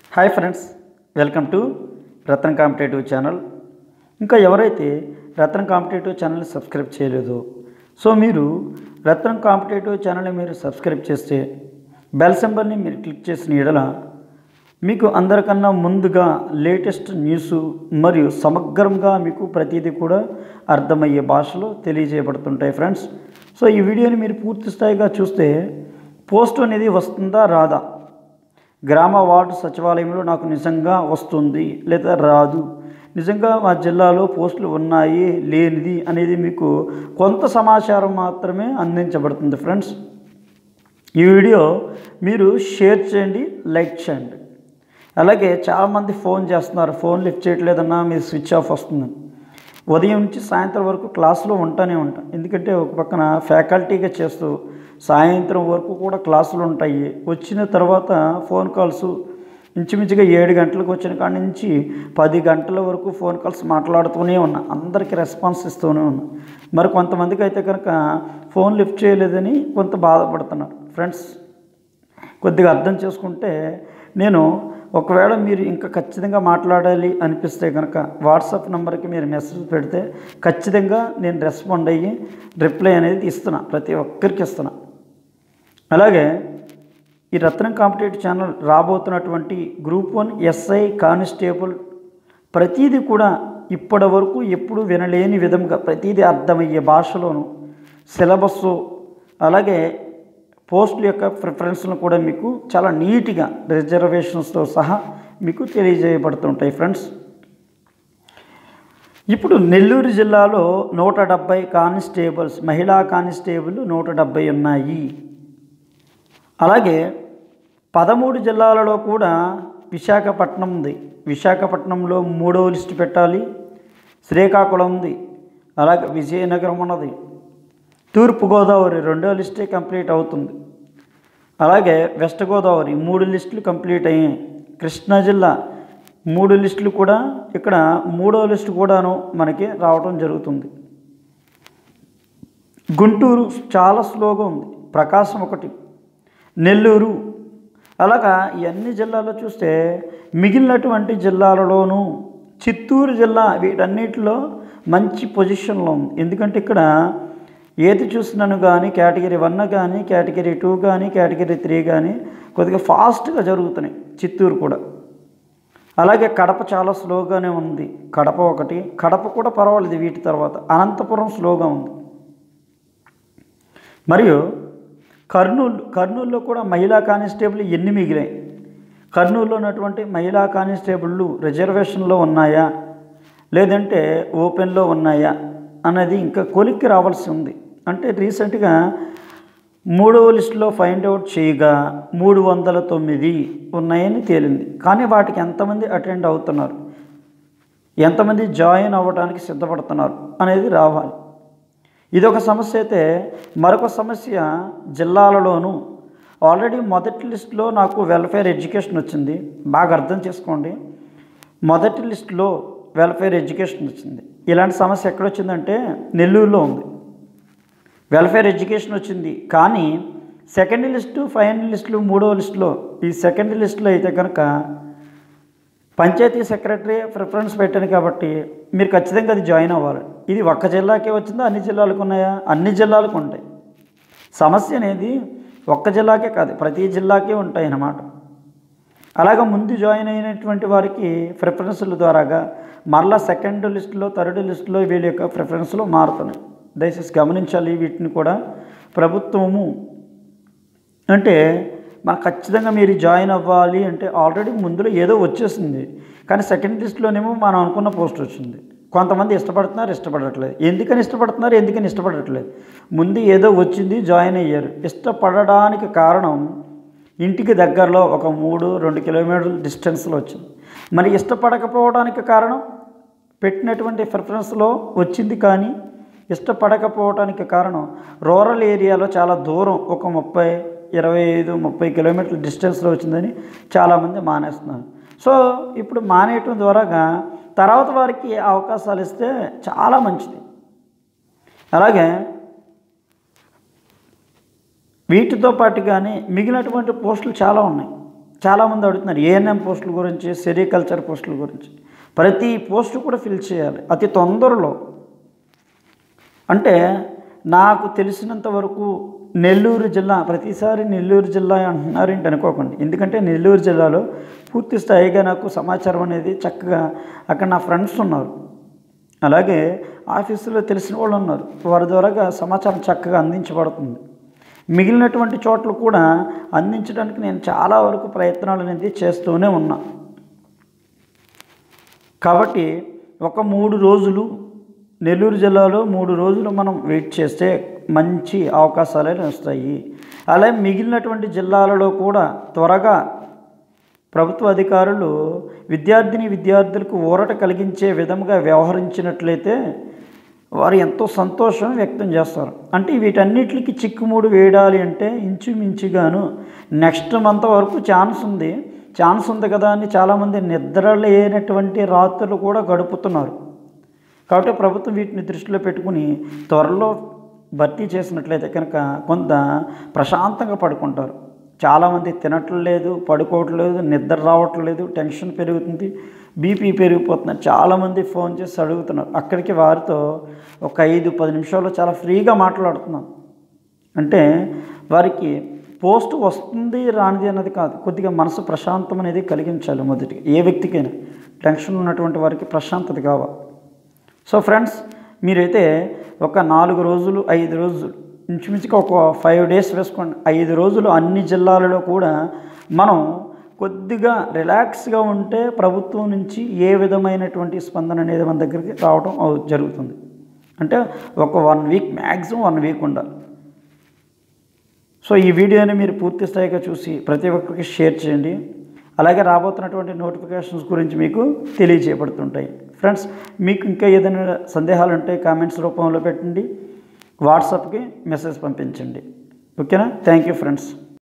hi friends welcome to Ratna competitive channel ఇంకా ఎవరైతే Ratna competitive ఛానల్ని సబ్స్క్రైబ్ చేయలేదో సో మీరు రత్న కాంపిటేటివ్ ఛానల్ని మీరు సబ్స్క్రైబ్ చేస్తే బెల్ సింబల్ని మీరు క్లిక్ చేసిన ఎడల మీకు అందరికన్నా ముందుగా లేటెస్ట్ న్యూస్ మరియు సమగ్రంగా మీకు ప్రతిదీ కూడా అర్థమయ్యే భాషలో తెలియజేయబడుతుంటాయి ఫ్రెండ్స్ సో ఈ వీడియోని మీరు పూర్తి స్థాయిగా చూస్తే పోస్ట్ అనేది వస్తుందా రాదా గ్రామ వార్డు సచివాలయంలో నాకు నిజంగా వస్తుంది లేదా రాదు నిజంగా మా జిల్లాలో పోస్టులు ఉన్నాయి లేనిది అనేది మీకు కొంత సమాచారం మాత్రమే అందించబడుతుంది ఫ్రెండ్స్ ఈ వీడియో మీరు షేర్ చేయండి లైక్ చేయండి అలాగే చాలామంది ఫోన్ చేస్తున్నారు ఫోన్ లిఫ్ట్ చేయట్లేదన్నా మీరు స్విచ్ ఆఫ్ వస్తుందని ఉదయం నుంచి సాయంత్రం వరకు క్లాసులో ఉంటానే ఉంటాం ఎందుకంటే ఒక పక్కన ఫ్యాకల్టీగా చేస్తూ సాయంత్రం వరకు కూడా క్లాసులు ఉంటాయి వచ్చిన తర్వాత ఫోన్ కాల్స్ ఇంచుమించుగా ఏడు గంటలకు వచ్చిన కాడి నుంచి పది గంటల వరకు ఫోన్ కాల్స్ మాట్లాడుతూనే ఉన్నా అందరికీ రెస్పాన్స్ ఇస్తూనే ఉన్నా మరి కొంతమందికి అయితే కనుక ఫోన్ లిఫ్ట్ చేయలేదని కొంత బాధపడుతున్నారు ఫ్రెండ్స్ కొద్దిగా అర్థం చేసుకుంటే నేను ఒకవేళ మీరు ఇంకా ఖచ్చితంగా మాట్లాడాలి అనిపిస్తే కనుక వాట్సాప్ నెంబర్కి మీరు మెసేజ్ పెడితే ఖచ్చితంగా నేను రెస్పాండ్ అయ్యి రిప్లై అనేది ఇస్తున్నా ప్రతి ఒక్కరికి ఇస్తున్నా అలాగే ఈ రత్నం కాంపిటేటివ్ ఛానల్ రాబోతున్నటువంటి గ్రూప్ వన్ ఎస్ఐ కానిస్టేబుల్ ప్రతీది కూడా ఇప్పటి వరకు ఎప్పుడు వినలేని విధంగా ప్రతీది అర్థమయ్యే భాషలోను సిలబస్సు అలాగే పోస్టుల యొక్క ప్రిఫరెన్స్లను కూడా మీకు చాలా నీట్గా రిజర్వేషన్స్తో సహా మీకు తెలియజేయబడుతుంటాయి ఫ్రెండ్స్ ఇప్పుడు నెల్లూరు జిల్లాలో నూట డెబ్బై కానిస్టేబుల్స్ మహిళా కానిస్టేబుల్ నూట డెబ్బై ఉన్నాయి అలాగే పదమూడు జిల్లాలలో కూడా విశాఖపట్నం ఉంది విశాఖపట్నంలో మూడవ లిస్టు పెట్టాలి శ్రీకాకుళం ఉంది అలాగే విజయనగరం ఉన్నది తూర్పుగోదావరి రెండో లిస్టే కంప్లీట్ అవుతుంది అలాగే వెస్ట్ గోదావరి మూడు లిస్టులు కంప్లీట్ అయ్యాయి కృష్ణా జిల్లా మూడు లిస్టులు కూడా ఇక్కడ మూడో లిస్టు కూడాను మనకి రావడం జరుగుతుంది గుంటూరు చాలా స్లోగా ఉంది ప్రకాశం ఒకటి నెల్లూరు అలాగా ఈ అన్ని జిల్లాల్లో చూస్తే మిగిలినటువంటి జిల్లాలలోనూ చిత్తూరు జిల్లా వీటన్నిటిలో మంచి పొజిషన్లో ఉంది ఎందుకంటే ఇక్కడ ఏది చూసినాను కానీ కేటగిరీ వన్ కానీ కేటగిరీ టూ కానీ కేటగిరీ త్రీ కానీ కొద్దిగా ఫాస్ట్గా జరుగుతున్నాయి చిత్తూరు కూడా అలాగే కడప చాలా స్లోగానే ఉంది కడప ఒకటి కడప కూడా పర్వాలేదు వీటి తర్వాత అనంతపురం స్లోగా ఉంది మరియు కర్నూలు కర్నూలులో కూడా మహిళా కానిస్టేబుల్ ఎన్ని మిగిలాయి కర్నూలులో ఉన్నటువంటి మహిళా కానిస్టేబుళ్ళు రిజర్వేషన్లో ఉన్నాయా లేదంటే ఓపెన్లో ఉన్నాయా అనేది ఇంకా కొలిక్కి రావాల్సి ఉంది అంటే రీసెంట్గా మూడవ లిస్టులో ఫైండ్ అవుట్ చేయగా మూడు వందల తొమ్మిది ఉన్నాయని తేలింది కానీ వాటికి ఎంతమంది అటెండ్ అవుతున్నారు ఎంతమంది జాయిన్ అవ్వడానికి సిద్ధపడుతున్నారు అనేది రావాలి ఇదొక సమస్య అయితే మరొక సమస్య జిల్లాలలోనూ ఆల్రెడీ మొదటి లిస్టులో నాకు వెల్ఫేర్ ఎడ్యుకేషన్ వచ్చింది బాగా అర్థం చేసుకోండి మొదటి లిస్టులో వెల్ఫేర్ ఎడ్యుకేషన్ వచ్చింది ఇలాంటి సమస్య ఎక్కడొచ్చిందంటే నెల్లూరులో ఉంది వెల్ఫేర్ ఎడ్యుకేషన్ వచ్చింది కానీ సెకండ్ లిస్టు ఫైనల్ లిస్టులు మూడో లిస్టులో ఈ సెకండ్ లిస్టులో అయితే కనుక పంచాయతీ సెక్రటరీ ప్రిఫరెన్స్ పెట్టాను కాబట్టి మీరు ఖచ్చితంగా అది జాయిన్ అవ్వాలి ఇది ఒక్క జిల్లాకే వచ్చిందా అన్ని జిల్లాలకు ఉన్నాయా అన్ని జిల్లాలకు ఉంటాయి సమస్య అనేది ఒక్క జిల్లాకే కాదు ప్రతి జిల్లాకే ఉంటాయి అన్నమాట అలాగే ముందు జాయిన్ అయినటువంటి వారికి ప్రిఫరెన్సుల ద్వారాగా మరలా సెకండ్ లిస్టులో థర్డ్ లిస్టులో వీళ్ళ యొక్క ప్రిఫరెన్స్లు మారుతున్నాయి దయచేసి గమనించాలి వీటిని కూడా ప్రభుత్వము అంటే మనకు ఖచ్చితంగా మీరు జాయిన్ అవ్వాలి అంటే ఆల్రెడీ ముందులో ఏదో వచ్చేసింది కానీ సెకండ్ లిస్ట్లోనేమో మనం అనుకున్న పోస్ట్ వచ్చింది కొంతమంది ఇష్టపడుతున్నారు ఇష్టపడట్లేదు ఎందుకని ఇష్టపడుతున్నారు ఎందుకని ఇష్టపడట్లేదు ముందు ఏదో వచ్చింది జాయిన్ అయ్యారు ఇష్టపడడానికి కారణం ఇంటికి దగ్గరలో ఒక మూడు రెండు కిలోమీటర్ల డిస్టెన్స్లో వచ్చింది మరి ఇష్టపడకపోవడానికి కారణం పెట్టినటువంటి ప్రిఫరెన్స్లో వచ్చింది కానీ ఇష్టపడకపోవడానికి కారణం రూరల్ ఏరియాలో చాలా దూరం ఒక ముప్పై ఇరవై ఐదు ముప్పై కిలోమీటర్ల డిస్టెన్స్లో వచ్చిందని చాలామంది మానేస్తున్నారు సో ఇప్పుడు మానేయటం ద్వారాగా తర్వాత వారికి అవకాశాలు ఇస్తే చాలా మంచిది అలాగే వీటితో పాటుగానే మిగిలినటువంటి పోస్టులు చాలా ఉన్నాయి చాలామంది అడుగుతున్నారు ఏఎన్ఎం పోస్టుల గురించి సెరికల్చర్ పోస్టుల గురించి ప్రతి పోస్టు కూడా ఫిల్ చేయాలి అతి తొందరలో అంటే నాకు తెలిసినంత వరకు నెల్లూరు జిల్లా ప్రతిసారి నెల్లూరు జిల్లా అంటున్నారు ఏంటి అనుకోకండి ఎందుకంటే నెల్లూరు జిల్లాలో పూర్తి స్థాయిగా నాకు సమాచారం అనేది చక్కగా అక్కడ నా ఫ్రెండ్స్ ఉన్నారు అలాగే ఆఫీసులో తెలిసిన వాళ్ళు ఉన్నారు వారి ద్వారాగా సమాచారం చక్కగా అందించబడుతుంది మిగిలినటువంటి చోట్ల కూడా అందించడానికి నేను చాలా వరకు ప్రయత్నాలు అనేది చేస్తూనే ఉన్నా కాబట్టి ఒక మూడు రోజులు నెల్లూరు జిల్లాలో మూడు రోజులు మనం వెయిట్ చేస్తే మంచి అవకాశాలే వస్తాయి అలాగే మిగిలినటువంటి జిల్లాలలో కూడా త్వరగా ప్రభుత్వ అధికారులు విద్యార్థిని విద్యార్థులకు ఊరట కలిగించే విధంగా వ్యవహరించినట్లయితే వారు ఎంతో సంతోషం వ్యక్తం చేస్తారు అంటే వీటన్నిటికి చిక్కుముడు వేయాలి అంటే ఇంచుమించుగాను నెక్స్ట్ మంత్ వరకు ఛాన్స్ ఉంది ఛాన్స్ ఉంది కదా అని చాలామంది నిద్ర లేనటువంటి రాత్రులు కూడా గడుపుతున్నారు కాబట్టి ప్రభుత్వం వీటిని దృష్టిలో పెట్టుకుని త్వరలో భర్తీ చేసినట్లయితే కనుక కొంత ప్రశాంతంగా పడుకుంటారు చాలామంది తినట్లేదు పడుకోవట్లేదు నిద్ర రావట్లేదు టెన్షన్ పెరుగుతుంది బీపీ పెరిగిపోతున్నారు చాలామంది ఫోన్ చేసి అడుగుతున్నారు అక్కడికి వారితో ఒక ఐదు పది నిమిషాల్లో చాలా ఫ్రీగా మాట్లాడుతున్నాం అంటే వారికి పోస్ట్ వస్తుంది రానిది అన్నది కాదు కొద్దిగా మనసు ప్రశాంతం అనేది కలిగించాలి మొదటిగా ఏ వ్యక్తికైనా టెన్షన్ ఉన్నటువంటి వారికి ప్రశాంతత కావాలి సో ఫ్రెండ్స్ మీరైతే ఒక నాలుగు రోజులు ఐదు రోజులు ఇంచుమించుగా ఒక ఫైవ్ డేస్ వేసుకోండి ఐదు రోజులు అన్ని జిల్లాలలో కూడా మనం కొద్దిగా రిలాక్స్గా ఉంటే ప్రభుత్వం నుంచి ఏ విధమైనటువంటి స్పందన అనేది మన దగ్గరికి రావడం అవు- జరుగుతుంది అంటే ఒక one week maximum one week ఉండాలి సో ఈ వీడియోని మీరు పూర్తి స్థాయిగా చూసి ప్రతి ఒక్కరికి షేర్ చేయండి అలాగే రాబోతున్నటువంటి నోటిఫికేషన్స్ గురించి మీకు తెలియజేయబడుతుంటాయి ఫ్రెండ్స్ మీకు ఇంకా ఏదైనా సందేహాలు ఉంటే కామెంట్స్ రూపంలో పెట్టండి వాట్సాప్కి మెసేజ్ పంపించండి ఓకేనా థ్యాంక్ యూ ఫ్రెండ్స్